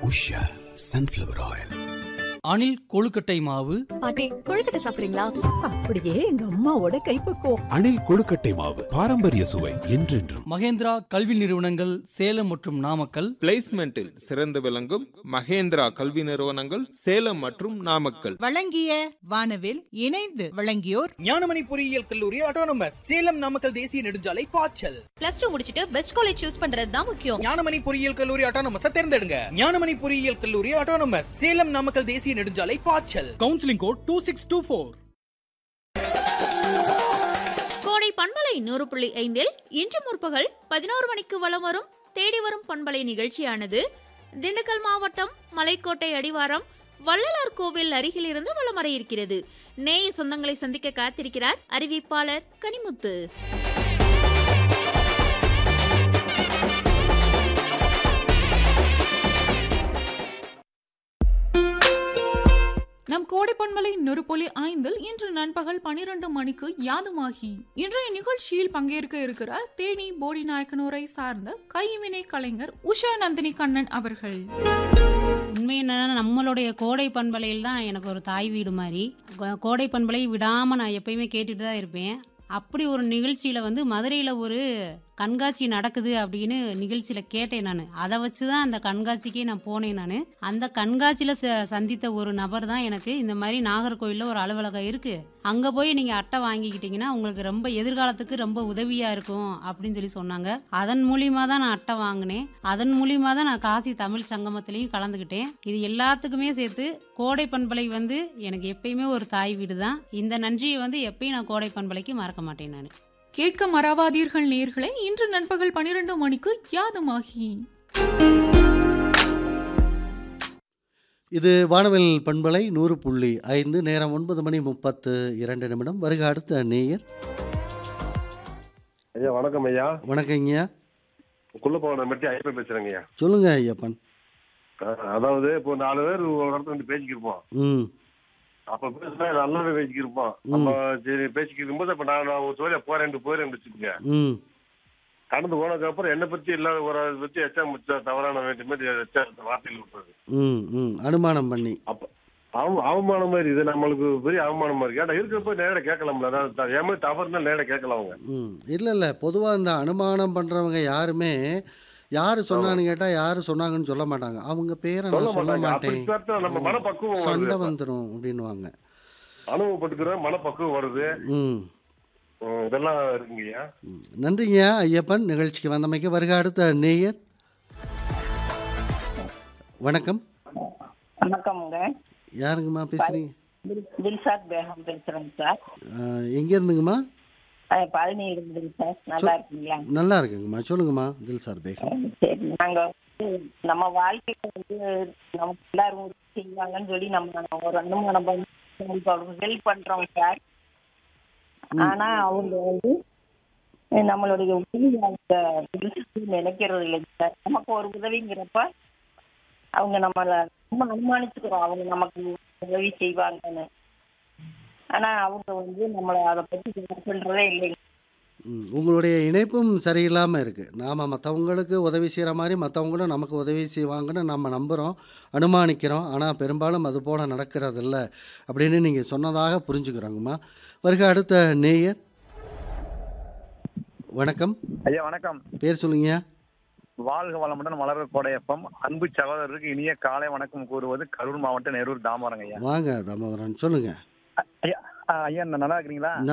Usha sunflower oil Anil கொழுக்கட்டை மாவு பாட்டி கொழுக்கட்டை சாப்பிடுறீங்களா அப்படியே எங்க அம்மாவோட கைப்பக்குவம் அணில் கொழுக்கட்டை மாவு பாரம்பரிய சுவை என்றென்றும் மகேந்திரா கல்வி நிறுவனங்கள் சேலம் மற்றும் நாமக்கல் பிளேஸ்மெண்டில் சிறந்து விளங்கும் மகேந்திரா கல்வி நிறுவனங்கள் சேலம் மற்றும் நாமக்கல் வழங்கிய வானவில் இணைந்து வழங்கியோர் ஞானமணி பொறியியல் கல்லூரி ஆட்டோனமஸ் சேலம் நாமக்கல் தேசிய நெடுஞ்சாலை பாய்ச்சல் பிளஸ் டூ முடிச்சிட்டு பெஸ்ட் காலேஜ் சூஸ் பண்றது தான் முக்கியம் ஞானமணி பொறியியல் கல்லூரி ஆட்டோனமஸ் தேர்ந்தெடுங்க ஞானமணி பொறியியல் கல்லூரி ஆட்டோனமஸ் சேலம் நாமக்கல் தேசிய நெடுஞ்சாலை பாய்ச்சல் counselling code two six two four கோடை பண்பலை நூறு புள்ளி ஐந்தில் இன்று முற்பகல் பதினோரு மணிக்கு வலம் வரும் தேடி வரும் பண்பலை நிகழ்ச்சியானது திண்டுக்கல் மாவட்டம் மலைக்கோட்டை அடிவாரம் வள்ளலார் கோவில் அருகில் இருந்து வலம் வர இருக்கிறது நேய சொந்தங்களை சந்திக்க காத்திருக்கிறார் அறிவிப்பாளர் கனிமுத்து நம் கோடைப்பண்பலை நொறுபொலி ஐந்தில் இன்று நண்பகல் பனிரெண்டு மணிக்கு யாதுமாகி இன்றைய நிகழ்ச்சியில் பங்கேற்க இருக்கிறார் தேனி போடி நாயக்கனூரை சார்ந்த கைவினை கலைஞர் உஷா நந்தினி கண்ணன் அவர்கள் உண்மை என்னன்னா நம்மளுடைய கோடை பண்பலையில் தான் எனக்கு ஒரு தாய் வீடு மாதிரி கோ- கோடை பண்பலை விடாமல் நான் எப்பயுமே கேட்டுட்டு தான் இருப்பேன் அப்படி ஒரு நிகழ்ச்சியில் வந்து மதுரையில் ஒரு கண்காட்சி நடக்குது அப்படின்னு நிகழ்ச்சியில் கேட்டேன் நான் அதை வச்சு தான் அந்த கண்காட்சிக்கே நான் போனேன் நான் அந்த கண்காட்சியில் ச சந்தித்த ஒரு நபர் தான் எனக்கு இந்த மாதிரி நாகர்கோவிலில் ஒரு அலுவலகம் இருக்குது அங்கே போய் நீங்கள் அட்டை வாங்கிக்கிட்டீங்கன்னா உங்களுக்கு ரொம்ப எதிர்காலத்துக்கு ரொம்ப உதவியாக இருக்கும் அப்படின்னு சொல்லி சொன்னாங்க அதன் மூலியமாக தான் நான் அட்டை வாங்கினேன் அதன் மூலியமாக தான் நான் காசி தமிழ் சங்கமத்திலையும் கலந்துக்கிட்டேன் இது எல்லாத்துக்குமே சேர்த்து கோடை பண்பலை வந்து எனக்கு எப்பயுமே ஒரு தாய் வீடு தான் இந்த நன்றியை வந்து எப்பயும் நான் கோடை பண்பலைக்கு மறக்க மாட்டேன் நான் கேட்க மறவாதீர்கள் நேர்களை இன்று நண்பகல் பனிரெண்டு மணிக்கு யாதுமாகி இது வானவில் பண்பலை நூறு புள்ளி ஐந்து நேரம் ஒன்பது மணி முப்பத்து இரண்டு நிமிடம் வருக அடுத்த நேயர் ஐயா வணக்கம் ஐயா வணக்கங்கய்யா குள்ளப்பவனை பற்றி ஐயப்பன் பேசுறேங்க ஐயா சொல்லுங்க ஐயப்பன் அஹ் அதாவது இப்போ நாலு பேர் ஒரு இடத்துல வந்து பேசிக்கிருப்போம் ம் அப்ப பேசினா நல்லாவே பேசிக்கிருப்போம் அப்ப சரி பேசிக்கிருக்கும் போது அப்ப நான் நான் ஒரு தொழில போறேன் போறேன் வச்சுக்கோங்க ம் கடந்து போனதுக்கு அப்புறம் என்னை பத்தி இல்லாத ஒரு ஆளை பத்தி எச்சா முச்சா தவறான வேண்டிய மாதிரி எச்சா வார்த்தையில் விட்டுறது ம் ம் அனுமானம் பண்ணி அப்ப அவ- அவமானம் மாதிரி இது நம்மளுக்கு பெரிய அவமானமா இருக்கு ஏன்டா இருக்கிறப்ப நேரம் கேட்கலாம்ல அதாவது த- என் மாதிரி தவறுனா நேரம் கேட்கலாம் அவங்க ம் இல்லை இல்லை பொதுவாக இந்த அனுமானம் பண்ணுறவங்க யாருமே யார் சொன்னான்னு கேட்டால் யார் சொன்னாங்கன்னு சொல்ல மாட்டாங்க அவங்க பேரை சொல்ல நான் சொல்ல மாட்டாங்க அப்படி மாட்டேன் பார்த்தா நம்ம மனப்பக்குவம் சண்டை வருது அப்ப. வந்துடும் அப்படின்னுவாங்க அனுபவப்பட்டுக்கிற மனப்பக்குவம் வருது ம் உம், இதெல்லாம் இருக்குங்கய்யா ம். நன்றிங்க ஐயப்பன் நிகழ்ச்சிக்கு வந்தமைக்கு வருக அடுத்த நேயர் வணக்கம் வணக்கம்ங்க யாருங்கம்மா பேசுறீங்க தில்சாத் பேகம் பேசுறேங்க சார் ஆஹ், எங்க இருந்துங்கம்மா அஹ் பழனி இருந்துங்க சார் நல்லா இருக்கீங்களா நல்லா இருக்குங்கம்மா சொல்லுங்கம்மா தில்சார் பேகம் சரி நாங்க வந்து நம்ம வாழ்க்கையில வந்து நமக்கு எல்லாரும் உதவி செய்வாங்கன்னு சொல்லி நம்ம ஒரு அனுமானம் பண்ணி ஹெல்ப் பண்றோம் சார் ஆனா அவங்க வந்து நம்மளுடைய உதவி அவங்க பெருசு நினைக்கிறது இல்லைங்க சார் நமக்கு ஒரு உதவிங்கிறப்ப அவங்க நம்மள ரொம்ப அனுமானிச்சுக்கிறோம் அவங்க நமக்கு உதவி செய்வாங்கன்னு ஆனா அவங்க வந்து நம்மள அதை பத்தி சொல்றதே இல்லைங்க ம், உங்களுடைய இணைப்பும் சரியில்லாமல் இருக்குது நாம் மற்றவங்களுக்கு உதவி செய்கிற மாதிரி மற்றவங்களும் நமக்கு உதவி செய்வாங்கன்னு நம்ம நம்புகிறோம் அனுமானிக்கிறோம் ஆனால் பெரும்பாலும் அது போல் நடக்கிறதில்ல அப்படின்னு நீங்கள் சொன்னதாக புரிஞ்சுக்கிறோங்கம்மா வருக அடுத்த நேயர் வணக்கம் ஐயா வணக்கம் பேர் சொல்லுங்க வாழ்க வளமுடன் வளர கோடையப்பம் அன்பு சகோதரருக்கு இனிய காலை வணக்கம் கூறுவது கரூர் மாவட்டம் நெரூர் தாமரங்க ஐயா வாங்க தாமோதரன் சொல்லுங்கள் ஐயா ஆ, ஐயா நல்லா இருக்கிறீங்களா